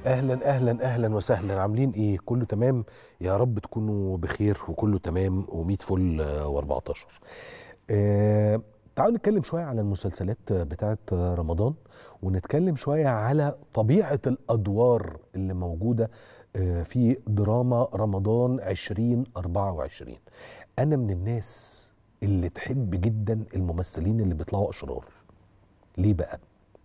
اهلا اهلا اهلا وسهلا عاملين ايه كله تمام يا رب تكونوا بخير وكله تمام و100 فل و14 آه تعالوا نتكلم شويه على المسلسلات بتاعه رمضان ونتكلم شويه على طبيعه الادوار اللي موجوده آه في دراما رمضان 2024 انا من الناس اللي تحب جدا الممثلين اللي بيطلعوا اشرار ليه بقى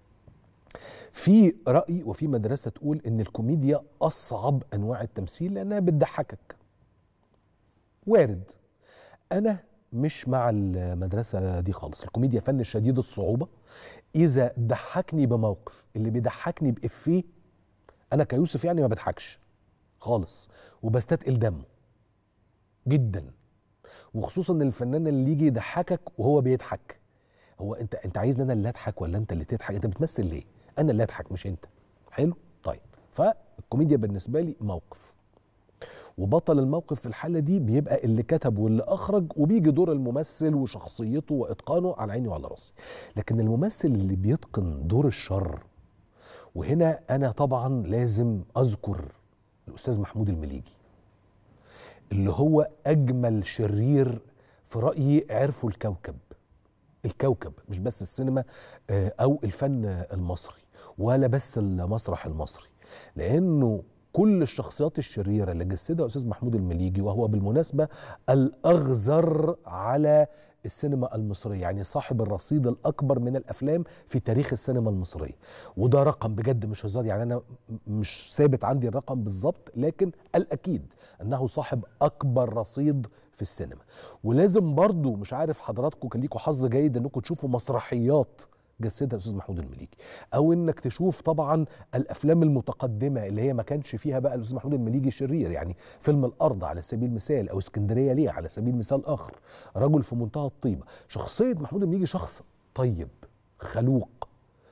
في رأي وفي مدرسة تقول إن الكوميديا أصعب أنواع التمثيل لأنها بتضحكك. وارد. أنا مش مع المدرسة دي خالص، الكوميديا فن شديد الصعوبة. إذا ضحكني بموقف اللي بيضحكني بإفيه أنا كيوسف يعني ما بضحكش خالص وبستثقل دمه. جدا. وخصوصا الفنان اللي يجي يضحكك وهو بيضحك. هو انت انت عايزني انا اللي اضحك ولا انت اللي تضحك؟ انت بتمثل ليه؟ انا اللي اضحك مش انت حلو طيب فالكوميديا بالنسبه لي موقف وبطل الموقف في الحاله دي بيبقى اللي كتب واللي اخرج وبيجي دور الممثل وشخصيته واتقانه على عيني وعلى راسي لكن الممثل اللي بيتقن دور الشر وهنا انا طبعا لازم اذكر الاستاذ محمود المليجي اللي هو اجمل شرير في رايي عرفه الكوكب الكوكب مش بس السينما او الفن المصري ولا بس المسرح المصري لانه كل الشخصيات الشريره اللي جسدها استاذ محمود المليجي وهو بالمناسبه الاغزر على السينما المصريه يعني صاحب الرصيد الاكبر من الافلام في تاريخ السينما المصريه وده رقم بجد مش هزار يعني انا مش ثابت عندي الرقم بالظبط لكن الاكيد انه صاحب اكبر رصيد في السينما ولازم برضو مش عارف حضراتكم كان ليكوا حظ جيد انكم تشوفوا مسرحيات جسدها الاستاذ محمود المليجي او انك تشوف طبعا الافلام المتقدمه اللي هي ما كانش فيها بقى الاستاذ محمود المليجي شرير يعني فيلم الارض على سبيل المثال او اسكندريه ليه على سبيل مثال اخر رجل في منتهى الطيبه شخصيه محمود المليجي شخص طيب خلوق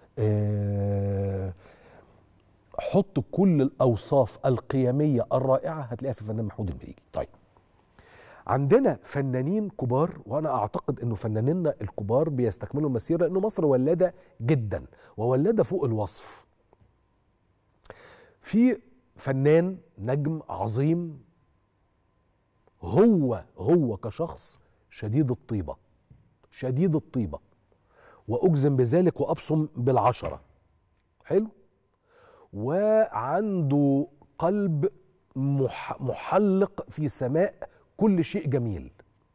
آه حط كل الاوصاف القيميه الرائعه هتلاقيها في الفنان محمود المليجي طيب عندنا فنانين كبار وانا اعتقد انه فنانينا الكبار بيستكملوا المسيره لانه مصر ولاده جدا وولاده فوق الوصف. في فنان نجم عظيم هو هو كشخص شديد الطيبه شديد الطيبه واجزم بذلك وابصم بالعشره. حلو؟ وعنده قلب محلق في سماء كل شيء جميل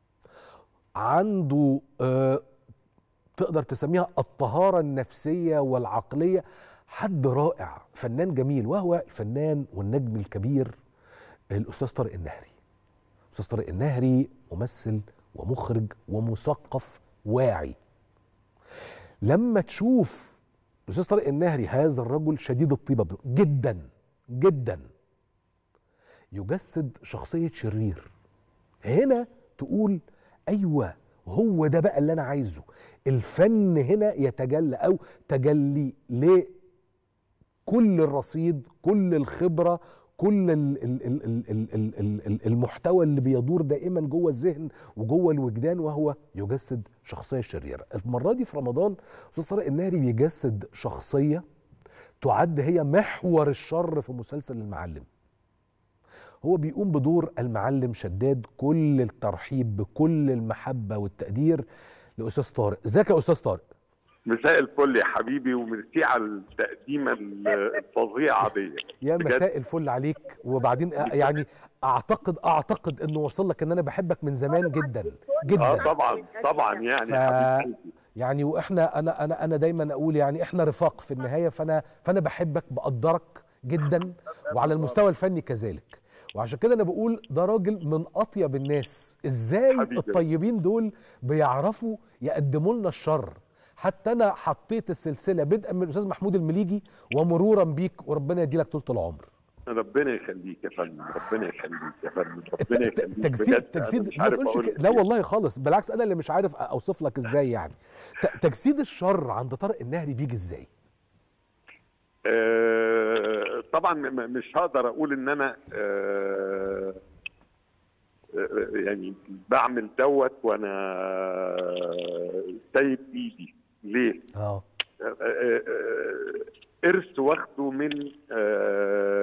عنده آه تقدر تسميها الطهارة النفسية والعقلية حد رائع فنان جميل وهو الفنان والنجم الكبير الأستاذ طارق النهري أستاذ طارق النهري ممثل ومخرج ومثقف واعي لما تشوف الأستاذ طارق النهري هذا الرجل شديد الطيبة جدا جدا يجسد شخصية شرير هنا تقول ايوه هو ده بقى اللي انا عايزه الفن هنا يتجلى او تجلي لكل الرصيد كل الخبره كل المحتوى اللي بيدور دائما جوه الذهن وجوه الوجدان وهو يجسد شخصيه شريره المره دي في رمضان استاذ طارق النهري بيجسد شخصيه تعد هي محور الشر في مسلسل المعلم هو بيقوم بدور المعلم شداد كل الترحيب بكل المحبه والتقدير لاستاذ طارق ازيك يا استاذ طارق مساء الفل يا حبيبي وميرسي على التقديمه الفظيعه دي يا مساء الفل عليك وبعدين يعني اعتقد اعتقد انه وصل لك ان انا بحبك من زمان جدا جدا اه طبعا طبعا يعني ف... يعني واحنا انا انا انا دايما اقول يعني احنا رفاق في النهايه فانا فانا بحبك بقدرك جدا وعلى المستوى الفني كذلك وعشان كده انا بقول ده راجل من اطيب الناس ازاي حبيبي. الطيبين دول بيعرفوا يقدموا لنا الشر حتى انا حطيت السلسله بدءا من الاستاذ محمود المليجي ومرورا بيك وربنا يديلك طول العمر ربنا يخليك يا فندم ربنا يخليك يا فندم ربنا الت- يخليك تجسيد بجد تجسيد أنا مش ما عارف تقولش أقول كده. لك لا إيه. والله خالص بالعكس انا اللي مش عارف اوصف لك ازاي يعني ت- تجسيد الشر عند طارق النهري بيجي ازاي آه، طبعا م- مش هقدر اقول ان انا آه، آه، يعني بعمل دوت وانا سايب ايدي ليه؟ اه آه، آه، آه، ارث واخده من آه،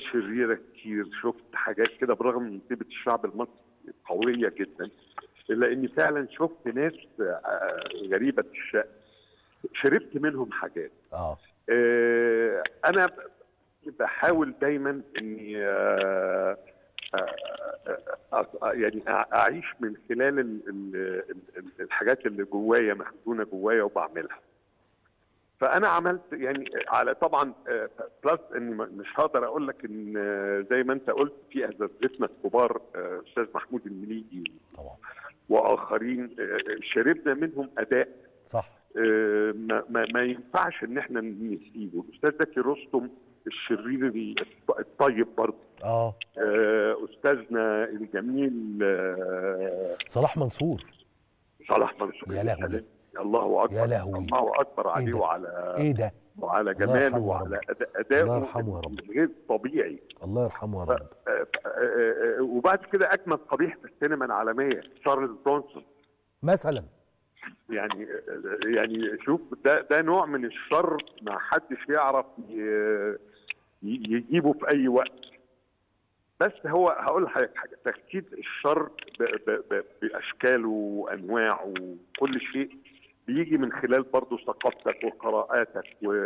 شريره كتير شفت حاجات كده برغم من طيبه الشعب المصري قويه جدا الا اني فعلا شفت ناس آه، غريبه الشأن شربت منهم حاجات اه آه، انا ب- بحاول دايما اني آه، آه، آه، آه، يعني أع- اعيش من خلال ال- ال- ال- الحاجات اللي جوايا مخزونه جوايا وبعملها فانا عملت يعني على طبعا آه، بلس اني م- مش هقدر اقول لك ان آه، زي ما انت قلت في اساتذتنا الكبار آه، استاذ محمود المليجي طبعا واخرين آه، شربنا منهم اداء صح آه، ما, ما, ما ينفعش ان احنا نسيبه الاستاذ زكي رستم الشرير الط- الطيب برضه اه آه، استاذنا الجميل آه، صلاح منصور صلاح منصور يا لهوي. الله اكبر يا لهوي. الله اكبر عليه ده؟ وعلى ايه ده وعلى الله جماله يرحمه يا وعلى رب. أداء- ادائه الله يرحمه يا رب. غير طبيعي الله يرحمه يا رب آه، آه، آه، وبعد كده اجمل قبيح في السينما العالميه تشارلز برونسون مثلا يعني يعني شوف ده ده نوع من الشر ما حدش يعرف ي- ي- يجيبه في اي وقت بس هو هقول لحضرتك حاجه تجسيد الشر ب- ب- ب- باشكاله وانواعه وكل شيء بيجي من خلال برضه ثقافتك وقراءاتك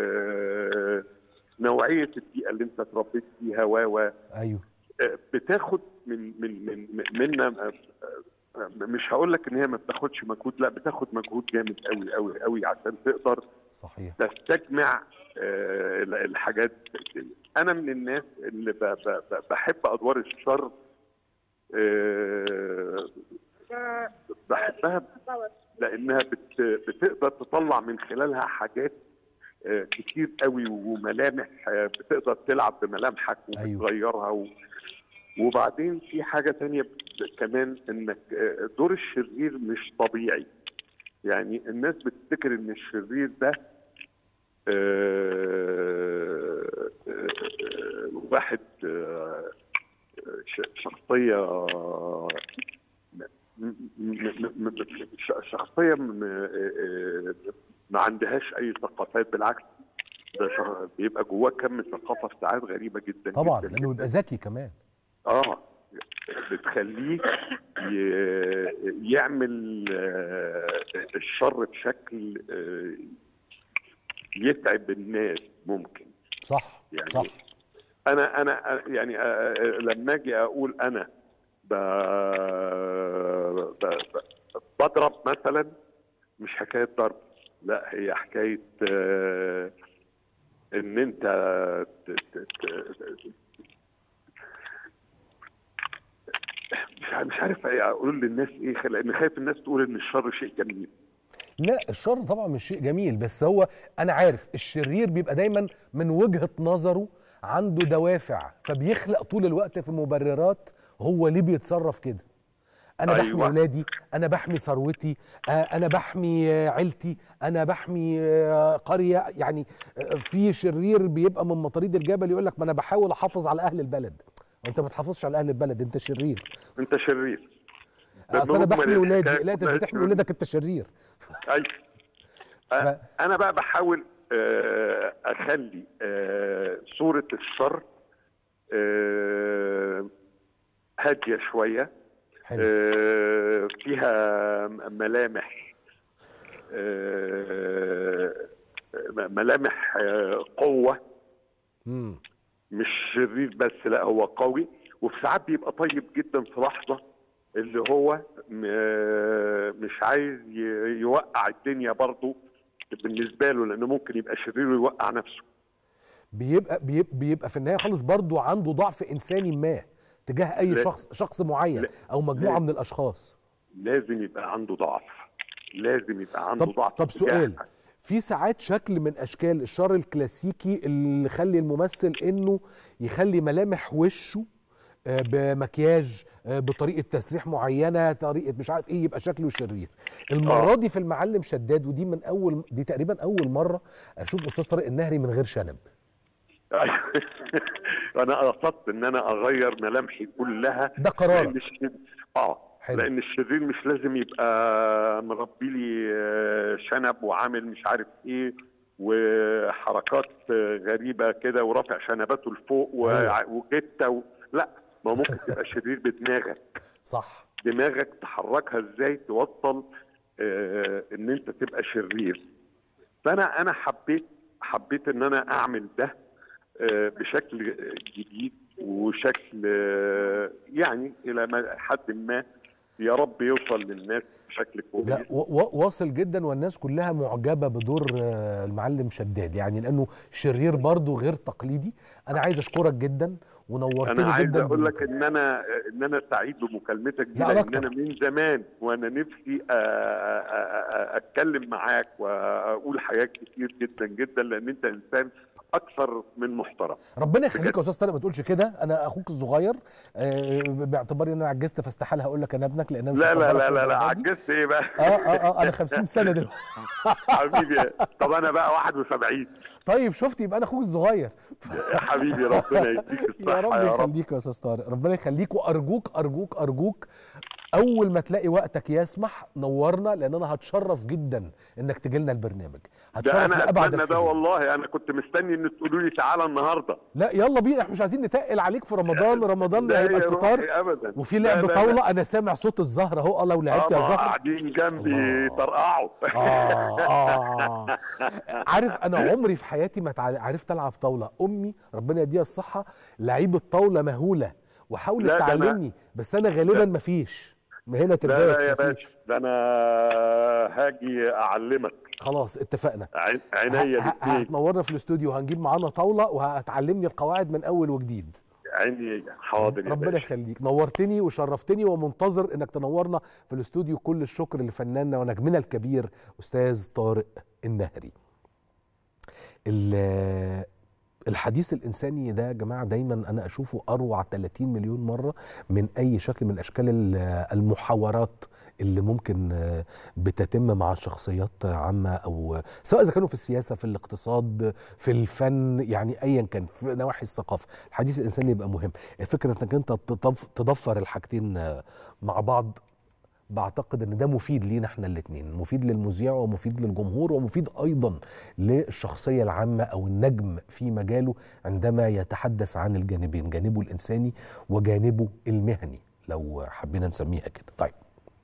ونوعيه البيئه اللي انت اتربيت فيها و ايوه بتاخد من من من منا مش هقول لك ان هي ما بتاخدش مجهود لا بتاخد مجهود جامد قوي قوي قوي عشان تقدر صحيح تستجمع آه، الحاجات دي. انا من الناس اللي ب- ب- ب- بحب ادوار الشر آه، بحبها لانها بت- بتقدر تطلع من خلالها حاجات آه، كتير قوي وملامح آه، بتقدر تلعب بملامحك أيوة. وبتغيرها و... وبعدين في حاجة تانية ب- كمان انك آه، دور الشرير مش طبيعي يعني الناس بتفتكر ان الشرير ده آه، آه، آه، واحد آه، ش- شخصية م- م- م- م- ش- شخصية م- آه، ما عندهاش أي ثقافات بالعكس ده شخ- بيبقى جواه كم ثقافة في ساعات غريبة جدا طبعا جدا لانه بيبقى ذكي كمان اه بتخليه ي- يعمل آه، الشر بشكل آه، يتعب الناس ممكن صح يعني صح انا انا يعني آه، آه، لما اجي اقول انا ب... ب... ب... بضرب مثلا مش حكايه ضرب لا هي حكايه آه، ان انت ت... ت... ت... مش عارف- مش عارف اقول للناس ايه لان خايف الناس تقول ان الشر شيء جميل لا الشر طبعا مش شيء جميل بس هو انا عارف الشرير بيبقى دايما من وجهة نظره عنده دوافع فبيخلق طول الوقت في مبررات هو ليه بيتصرف كده انا بحمي أيوة. اولادي انا بحمي ثروتي آه، انا بحمي آه، عيلتي انا بحمي آه، قريه يعني آه، في شرير بيبقى من مطاريد الجبل يقول لك ما انا بحاول احافظ على اهل البلد انت ما بتحافظش على اهل البلد انت شرير انت شرير اصل انا بالنسبة بحمي اولادي للحكاية لا انت مش كلها بتحمي شرير. اولادك انت شرير ايوه أ- انا بقى بحاول آه، اخلي آه، صوره الشر آه، هاديه شويه حلو آه، فيها ملامح آه، ملامح آه، قوه امم مش شرير بس لا هو قوي وفي ساعات بيبقى طيب جدا في لحظه اللي هو م- مش عايز ي- يوقع الدنيا برضه بالنسبه له لانه ممكن يبقى شرير ويوقع نفسه بيبقى بيبقى, بيبقى في النهايه خالص برضه عنده ضعف انساني ما تجاه اي لا. شخص شخص معين لا. او مجموعه لا. من الاشخاص لازم يبقى عنده ضعف لازم يبقى عنده طب ضعف طب تجاه- سؤال في ساعات شكل من اشكال الشر الكلاسيكي اللي يخلي الممثل انه يخلي ملامح وشه آه، بمكياج آه، بطريقه تسريح معينه طريقه مش عارف ايه يبقى شكله شرير المره آه. دي في المعلم شداد ودي من اول دي تقريبا اول مره اشوف استاذ طارق النهري من غير شنب انا قصدت ان انا اغير ملامحي كلها ده قرارك. لأن الش- اه حلو. لان الشرير مش لازم يبقى مربي لي آه، شنب وعامل مش عارف ايه وحركات غريبه كده ورافع شنباته لفوق أيوة. وجته و... لا ما ممكن تبقى شرير بدماغك صح دماغك تحركها ازاي توصل آه ان انت تبقى شرير فانا انا حبيت حبيت ان انا اعمل ده آه بشكل جديد وشكل آه يعني الى ما حد ما يا رب يوصل للناس بشكل كويس لا و- و- واصل جدا والناس كلها معجبه بدور آه، المعلم شداد يعني لانه شرير برضه غير تقليدي انا عايز اشكرك جدا ونورتني انا عايز جدا اقول لك بوجودك. ان انا ان انا سعيد بمكالمتك دي لا، لان أكتر. انا من زمان وانا نفسي آه، آه، آه، اتكلم معاك واقول حاجات كتير جدا جدا لان انت انسان اكثر من محترم ربنا يخليك يا استاذ طارق ما تقولش كده انا اخوك الصغير آه، باعتباري ان انا عجزت فاستحاله هقول لك انا ابنك لان انا مش لا لا هكبرك لا لا, لا للدرجة دي. عجزت ايه بقى اه اه اه انا 50 سنه دلوقتي حبيبي طب انا بقى 71 طيب شفت يبقى انا اخوك الصغير يا حبيبي ربنا يديك الصحه يا رب يا رب يخليك يا استاذ طارق ربنا يخليك وارجوك ارجوك ارجوك اول ما تلاقي وقتك يسمح نورنا لان انا هتشرف جدا انك تجي لنا البرنامج ده هتشرف انا لأبعد اتمنى ده الحدود. والله انا كنت مستني ان تقولوا لي تعالى النهارده لا يلا بينا احنا مش عايزين نتقل عليك في رمضان رمضان لا هيبقى يا الفطار روحي ابدا وفي لا، لعب لا، لا. طاوله انا سامع صوت الزهر اهو الله ولعبت يا آه، زهر قاعدين جنبي الله. طرقعوا آه آه عارف أنا عمري في حياتي ما تع- عرفت ألعب طاولة أمي ربنا يديها الصحة لعيبة طاولة مهولة وحاولت لا، ده أنا- تعلمني بس أنا غالبا مفيش ما هنا لا تربية لا يا مفيش. باشا ده انا هاجي اعلمك خلاص اتفقنا عين- ه- عينيا ه- الاثنين هتنورنا في الاستوديو وهنجيب معانا طاولة وهتعلمني القواعد من أول وجديد عيني حاضر يا ربنا باشا يخليك نورتني وشرفتني ومنتظر انك تنورنا في الاستوديو كل الشكر لفناننا ونجمنا الكبير استاذ طارق النهري ال- الحديث الانساني ده يا جماعه دايما انا اشوفه اروع 30 مليون مره من اي شكل من اشكال ال- المحاورات اللي ممكن آه، بتتم مع شخصيات عامه او سواء اذا كانوا في السياسه في الاقتصاد في الفن يعني ايا كان في نواحي الثقافه الحديث الانساني يبقى مهم فكره انك انت تضف- تضفر الحاجتين آه، مع بعض بعتقد ان ده مفيد لينا احنا الاثنين مفيد للمذيع ومفيد للجمهور ومفيد ايضا للشخصيه العامه او النجم في مجاله عندما يتحدث عن الجانبين جانبه الانساني وجانبه المهني لو حبينا نسميها كده طيب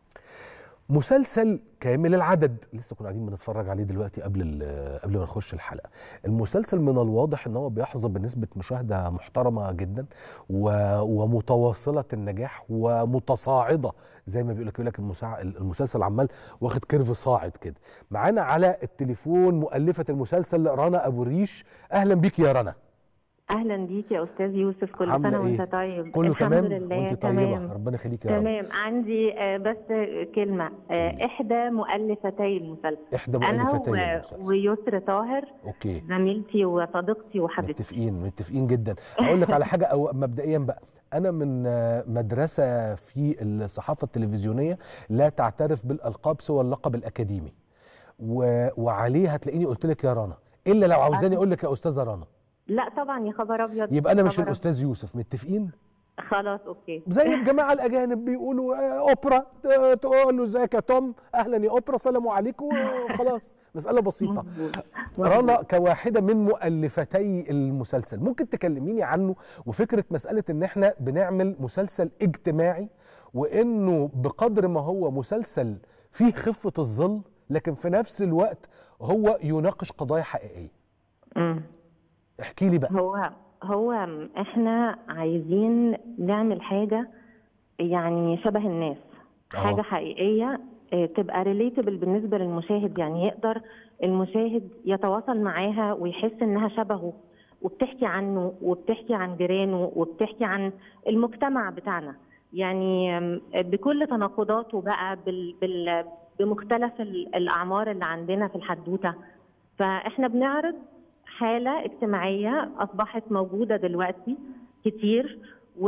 مسلسل كامل العدد لسه كنا قاعدين بنتفرج عليه دلوقتي قبل ال- قبل ما نخش الحلقه المسلسل من الواضح ان هو بيحظى بنسبه مشاهده محترمه جدا و- ومتواصله النجاح ومتصاعده زي ما بيقول لك يقول لك المسا- المسلسل عمال واخد كيرف صاعد كده معانا على التليفون مؤلفه المسلسل رنا ابو الريش اهلا بيك يا رنا اهلا بيك يا استاذ يوسف كل عاملة سنه إيه؟ وانت طيب كله الحمد تمام لله وانت طيبه تمام ربنا يخليك يا رب تمام عندي آه، بس كلمه آه، احدى مؤلفتي المسلسل احدى انا مؤلفتي و- المسلسل ويسر طاهر اوكي زميلتي وصديقتي وحبيبتي متفقين متفقين جدا هقول لك على حاجه او مبدئيا بقى انا من آه، مدرسه في الصحافه التلفزيونيه لا تعترف بالالقاب سوى اللقب الاكاديمي و... وعليه هتلاقيني قلت لك يا رنا الا لو عاوزاني اقول لك يا استاذه رنا لا طبعا يا خبر ابيض يبقى انا مش خبر الاستاذ يوسف متفقين أبيض. خلاص اوكي زي الجماعه الاجانب بيقولوا آه، اوبرا ت- تقول له ازيك يا توم اهلا يا اوبرا سلام عليكم وخلاص مساله بسيطه مظبوط. رنا كواحدة من مؤلفتي المسلسل ممكن تكلميني عنه وفكرة مسألة ان احنا بنعمل مسلسل اجتماعي وانه بقدر ما هو مسلسل فيه خفة الظل لكن في نفس الوقت هو يناقش قضايا حقيقية مم. احكي لي بقى هو هو احنا عايزين نعمل حاجة يعني شبه الناس آه. حاجة حقيقية آه، تبقى ريليتبل بالنسبة للمشاهد يعني يقدر المشاهد يتواصل معاها ويحس انها شبهه وبتحكي عنه وبتحكي عن جيرانه وبتحكي عن المجتمع بتاعنا يعني آم، بكل تناقضاته بقى بال بال بمختلف ال- الأعمار اللي عندنا في الحدوتة فاحنا بنعرض حالة اجتماعية أصبحت موجودة دلوقتي كتير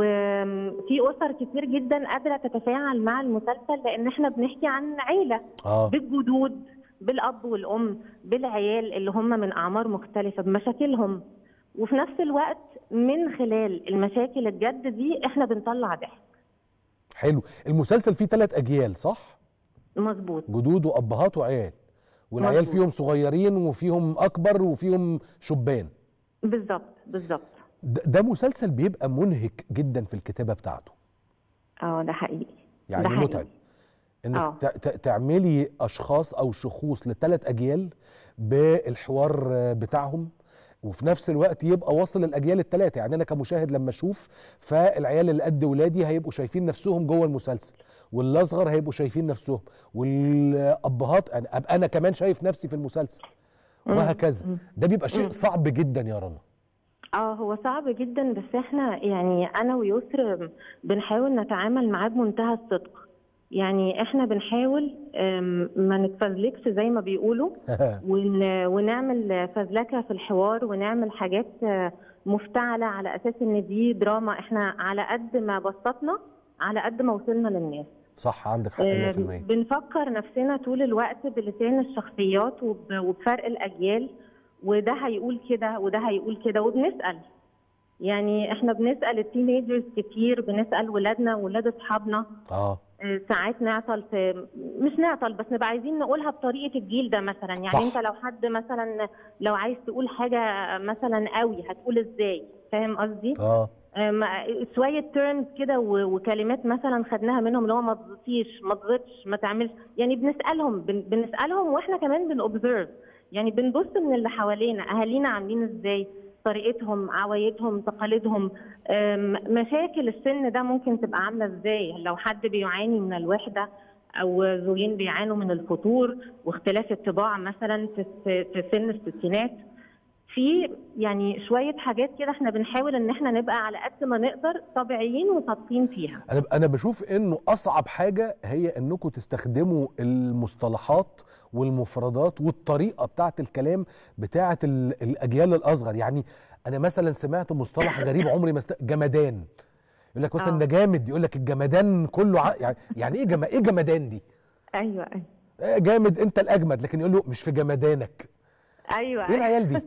وفي أسر كتير جدا قادرة تتفاعل مع المسلسل لأن احنا بنحكي عن عيلة اه بالجدود بالأب والأم بالعيال اللي هم من أعمار مختلفة بمشاكلهم وفي نفس الوقت من خلال المشاكل الجد دي احنا بنطلع ضحك حلو المسلسل فيه ثلاث اجيال صح مظبوط جدود وابهات وعيال والعيال مظبوط. فيهم صغيرين وفيهم اكبر وفيهم شبان بالظبط بالظبط ده ده مسلسل بيبقى منهك جدا في الكتابه بتاعته اه ده حقيقي يعني ده حقيقي. متعب انك آه. ت- ت- تعملي اشخاص او شخوص لثلاث اجيال بالحوار آه، بتاعهم وفي نفس الوقت يبقى واصل الاجيال الثلاثه يعني انا كمشاهد لما اشوف فالعيال اللي قد ولادي هيبقوا شايفين نفسهم جوه المسلسل والاصغر هيبقوا شايفين نفسهم والابهات أنا- ابقى انا كمان شايف نفسي في المسلسل وهكذا ده بيبقى شيء صعب جدا يا رنا اه هو صعب جدا بس احنا يعني انا ويسر بنحاول نتعامل معاه بمنتهى الصدق يعني احنا بنحاول أم، ما نتفزلكش زي ما بيقولوا ون- ونعمل فزلكه في الحوار ونعمل حاجات آه، مفتعله على اساس ان دي دراما احنا على قد ما بسطنا على قد ما وصلنا للناس صح عندك حق آه، 100% بنفكر نفسنا طول الوقت بلسان الشخصيات وب- وبفرق الاجيال وده هيقول كده وده هيقول كده وبنسال يعني احنا بنسال التينيجرز كتير بنسال ولادنا وولاد اصحابنا اه آه، ساعات نعطل في مش نعطل بس نبقى عايزين نقولها بطريقه الجيل ده مثلا يعني صح. انت لو حد مثلا لو عايز تقول حاجه مثلا قوي هتقول ازاي فاهم قصدي؟ اه آم، شويه تيرمز كده و- وكلمات مثلا خدناها منهم اللي هو ما تغطيش ما تغطش ما تعملش يعني بنسالهم بن- بنسالهم واحنا كمان بنوبزرف يعني بنبص من اللي حوالينا اهالينا عاملين ازاي طريقتهم عوايدهم تقاليدهم آم، مشاكل السن ده ممكن تبقى عامله ازاي لو حد بيعاني من الوحده او زوجين بيعانوا من الفتور واختلاف الطباع مثلا في في في سن الستينات في يعني شويه حاجات كده احنا بنحاول ان احنا نبقى على قد ما نقدر طبيعيين وصادقين فيها انا انا بشوف انه اصعب حاجه هي انكم تستخدموا المصطلحات والمفردات والطريقه بتاعه الكلام بتاعه ال- الاجيال الاصغر يعني انا مثلا سمعت مصطلح غريب عمري ما است... جمدان يقول لك مثلا آه. ده جامد يقول لك الجمدان كله ع... يعني يعني ايه جم... ايه جمدان دي ايوه ايوه آه، جامد انت الاجمد لكن يقول له مش في جمدانك ايوه ايه العيال دي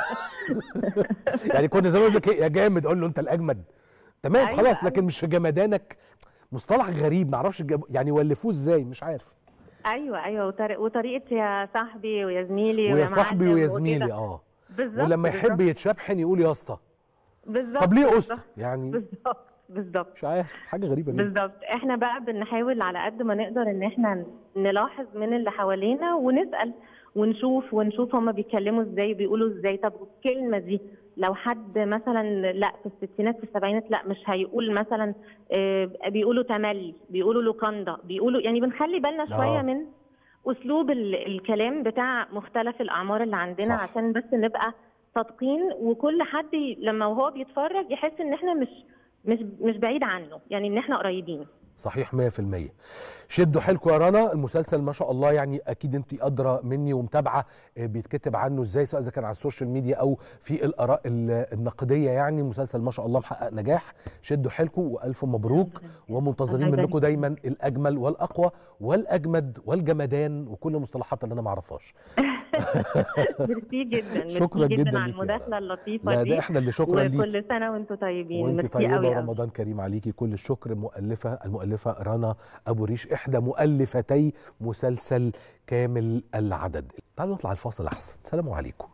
يعني كنا زمان يقول لك إيه، يا جامد اقول له انت الاجمد تمام أيوة، خلاص أيوة. لكن مش في جمدانك مصطلح غريب معرفش الجب... يعني ولفوه ازاي مش عارف ايوه ايوه وطريق وطريقه يا صاحبي ويا زميلي ويا صاحبي ويا معلم زميلي وكده. اه بالظبط ولما يحب بالظبط، يتشبحن يقول يا اسطى بالظبط طب ليه بالظبط، اسطى يعني بالظبط بالظبط مش عارف حاجه غريبه جدا بالظبط احنا بقى بنحاول على قد ما نقدر ان احنا نلاحظ من اللي حوالينا ونسال ونشوف ونشوف هما بيتكلموا ازاي بيقولوا ازاي طب الكلمه دي لو حد مثلا لا في الستينات في السبعينات لا مش هيقول مثلا آه، بيقولوا تملي بيقولوا لوكاندا بيقولوا يعني بنخلي بالنا شويه آه. من اسلوب ال- الكلام بتاع مختلف الاعمار اللي عندنا صح. عشان بس نبقى صادقين وكل حد ي- لما وهو بيتفرج يحس ان احنا مش مش مش بعيد عنه يعني ان احنا قريبين صحيح 100% شدوا حيلكم يا رنا المسلسل ما شاء الله يعني اكيد انت ادرى مني ومتابعه آه، بيتكتب عنه ازاي سواء اذا كان على السوشيال ميديا او في الاراء ال- النقديه يعني مسلسل ما شاء الله محقق نجاح شدوا حيلكم والف مبروك ومنتظرين الله منكم يبارك دايما الاجمل والاقوى والاجمد والجمدان وكل المصطلحات اللي انا ما اعرفهاش ميرسي جدا ميرسي شكراً جداً جدا على ليكي يا المداخله رنا. اللطيفه لا دي ده احنا اللي شكرا ليك وكل سنه وانتم طيبين وانت ميرسي طيبه قوي قوي. ورمضان كريم عليكي كل الشكر مؤلفه المؤلفه رنا ابو ريش احدى مؤلفتي مسلسل كامل العدد تعالوا نطلع الفاصل احسن سلام عليكم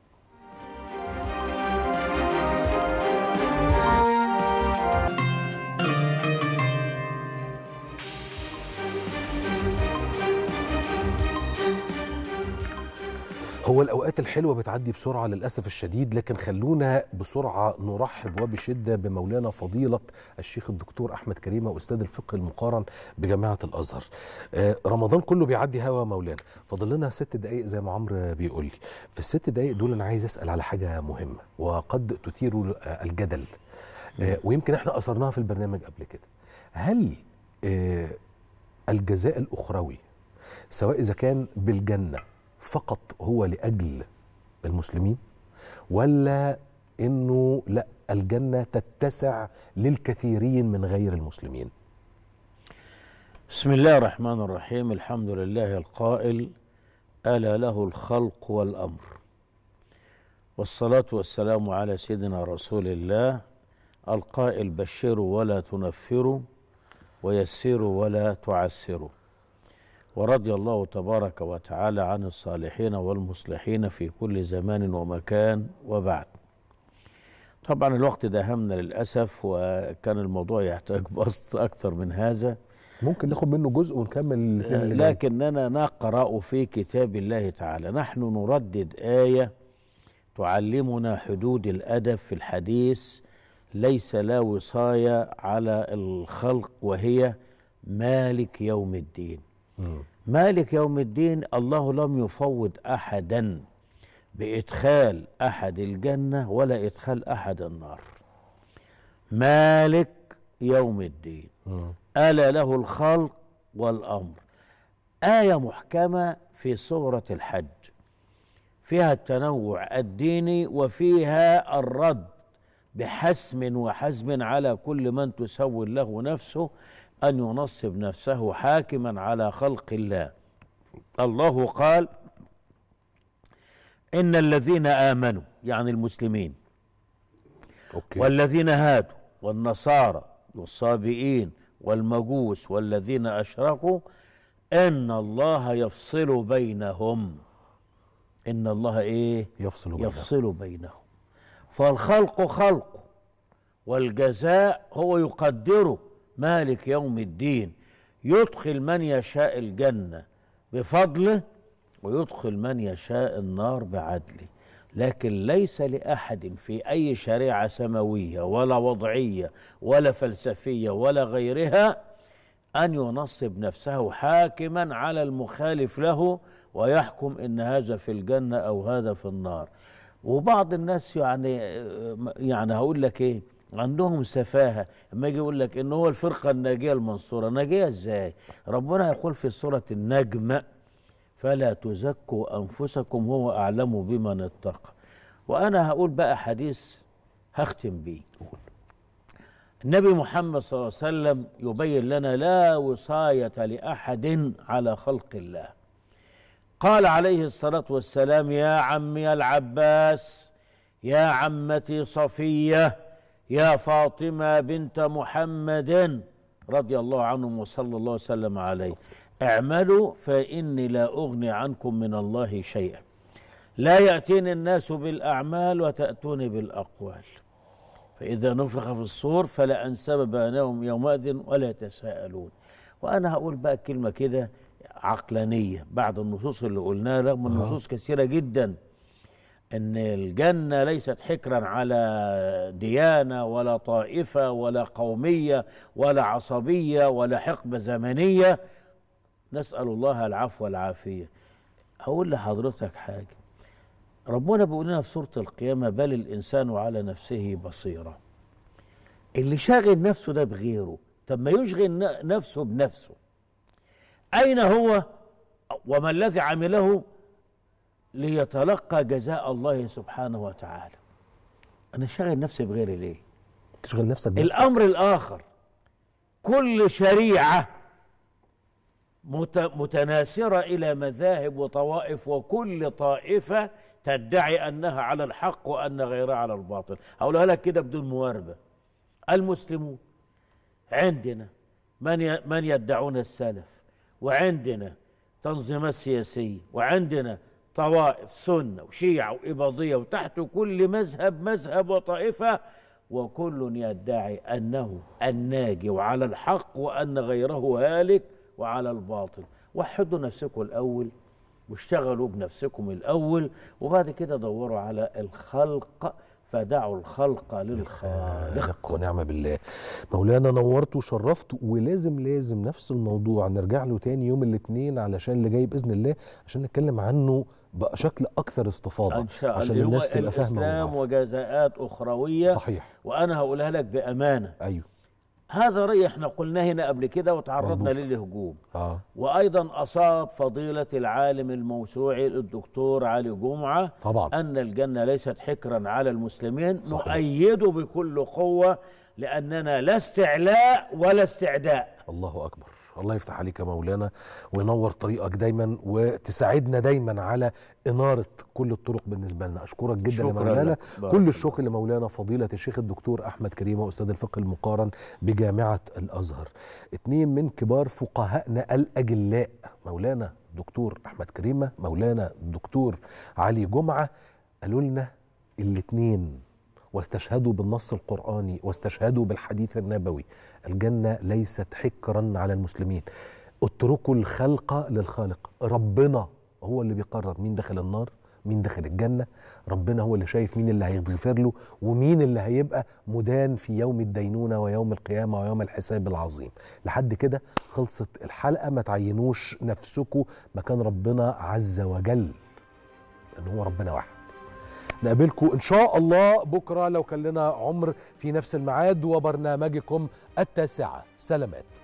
هو الأوقات الحلوة بتعدي بسرعة للأسف الشديد لكن خلونا بسرعة نرحب وبشدة بمولانا فضيلة الشيخ الدكتور أحمد كريمة أستاذ الفقه المقارن بجامعة الأزهر آه، رمضان كله بيعدي هوا مولانا فاضل لنا ست دقايق زي ما عمرو بيقول لي في الست دقايق دول أنا عايز أسأل على حاجة مهمة وقد تثير آه، الجدل آه، ويمكن احنا أثرناها في البرنامج قبل كده هل آه، الجزاء الأخروي سواء إذا كان بالجنة فقط هو لأجل المسلمين ولا إنه لا الجنة تتسع للكثيرين من غير المسلمين بسم الله الرحمن الرحيم الحمد لله القائل ألا له الخلق والأمر والصلاة والسلام على سيدنا رسول الله القائل بشروا ولا تنفروا ويسروا ولا تعسروا ورضي الله تبارك وتعالى عن الصالحين والمصلحين في كل زمان ومكان وبعد طبعا الوقت داهمنا للأسف وكان الموضوع يحتاج بسط أكثر من هذا ممكن ناخد منه جزء ونكمل الاثنين اللي جاي. لكننا نقرأ في كتاب الله تعالى نحن نردد آية تعلمنا حدود الأدب في الحديث ليس لا وصاية على الخلق وهي مالك يوم الدين مم. مالك يوم الدين الله لم يفوض أحدا بإدخال أحد الجنة ولا إدخال أحد النار مالك يوم الدين مم. ألا له الخلق والأمر آية محكمة في سورة الحج فيها التنوع الديني وفيها الرد بحسم وحزم على كل من تسول له نفسه أن ينصب نفسه حاكما على خلق الله الله قال إن الذين آمنوا يعني المسلمين اوكي والذين هادوا والنصارى والصابئين والمجوس والذين أشركوا إن الله يفصل بينهم إن الله إيه يفصل بينهم. يفصل بينهم فالخلق خلقه والجزاء هو يقدره مالك يوم الدين يدخل من يشاء الجنة بفضله ويدخل من يشاء النار بعدله لكن ليس لأحد في أي شريعة سماوية ولا وضعية ولا فلسفية ولا غيرها أن ينصب نفسه حاكما على المخالف له ويحكم إن هذا في الجنة أو هذا في النار وبعض الناس يعني يعني هقول لك إيه عندهم سفاهة لما يجي يقول لك إن هو الفرقة الناجية المنصورة ناجية إزاي ربنا يقول في سورة النجم فلا تزكوا أنفسكم هو أعلم بمن اتقى وأنا هقول بقى حديث هختم بيه النبي محمد صلى الله عليه وسلم يبين لنا لا وصاية لأحد على خلق الله قال عليه الصلاة والسلام يا عمي العباس يا عمتي صفية يا فاطمة بنت محمد رضي الله عنهم وصلى الله وسلم عليه اعملوا فإني لا أغني عنكم من الله شيئا لا يأتيني الناس بالأعمال وتأتوني بالأقوال فإذا نفخ في الصور فلا أنسب بينهم يومئذ ولا يتساءلون وأنا هقول بقى كلمة كده عقلانية بعد النصوص اللي قلناها رغم النصوص كثيرة جدا ان الجنه ليست حكرا على ديانه ولا طائفه ولا قوميه ولا عصبيه ولا حقبه زمنيه نسال الله العفو والعافيه هقول لحضرتك حاجه ربنا بيقول لنا في سوره القيامه بل الانسان على نفسه بصيره اللي شاغل نفسه ده بغيره طب ما يشغل ن- نفسه بنفسه اين هو وما الذي عمله ليتلقى جزاء الله سبحانه وتعالى انا شاغل نفسي بغيري ليه تشغل نفسك بنفسك. الامر الاخر كل شريعه مت- متناثره الى مذاهب وطوائف وكل طائفه تدعي انها على الحق وان غيرها على الباطل هقولها لك كده بدون مواربه المسلمون عندنا من ي- من يدعون السلف وعندنا تنظيمات سياسيه وعندنا طوائف سنه وشيعه واباضيه وتحت كل مذهب مذهب وطائفه وكل يدعي انه الناجي وعلى الحق وان غيره هالك وعلى الباطل وحدوا نفسكم الاول واشتغلوا بنفسكم الاول وبعد كده دوروا على الخلق فدعوا الخلق للخالق خالق ونعم بالله مولانا نورت وشرفت ولازم لازم نفس الموضوع نرجع له تاني يوم الاثنين علشان اللي جاي باذن الله عشان نتكلم عنه بشكل اكثر استفاضه ان شاء عشان الله الناس هو تبقى فاهمه الاسلام وعارفة. وجزاءات اخرويه صحيح وانا هقولها لك بامانه ايوه هذا راي احنا قلناه هنا قبل كده وتعرضنا مظبوط. للهجوم اه وايضا اصاب فضيله العالم الموسوعي الدكتور علي جمعه طبعا ان الجنه ليست حكرا على المسلمين صحيح. نؤيده بكل قوه لاننا لا استعلاء ولا استعداء الله اكبر الله يفتح عليك يا مولانا وينور طريقك دايما وتساعدنا دايما على إنارة كل الطرق بالنسبة لنا أشكرك جدا يا شكراً مولانا لك. بارك كل الله. الشكر لمولانا فضيلة الشيخ الدكتور أحمد كريمة أستاذ الفقه المقارن بجامعة الأزهر اتنين من كبار فقهائنا الأجلاء مولانا دكتور أحمد كريمة مولانا دكتور علي جمعة قالوا لنا الاتنين واستشهدوا بالنص القرآني واستشهدوا بالحديث النبوي الجنة ليست حكرا على المسلمين اتركوا الخلق للخالق ربنا هو اللي بيقرر مين دخل النار مين دخل الجنة ربنا هو اللي شايف مين اللي هيغفر له ومين اللي هيبقى مدان في يوم الدينونة ويوم القيامة ويوم الحساب العظيم لحد كده خلصت الحلقة ما تعينوش نفسكم مكان ربنا عز وجل لأن هو ربنا واحد نقابلكم ان شاء الله بكره لو كان لنا عمر في نفس الميعاد وبرنامجكم التاسعه سلامات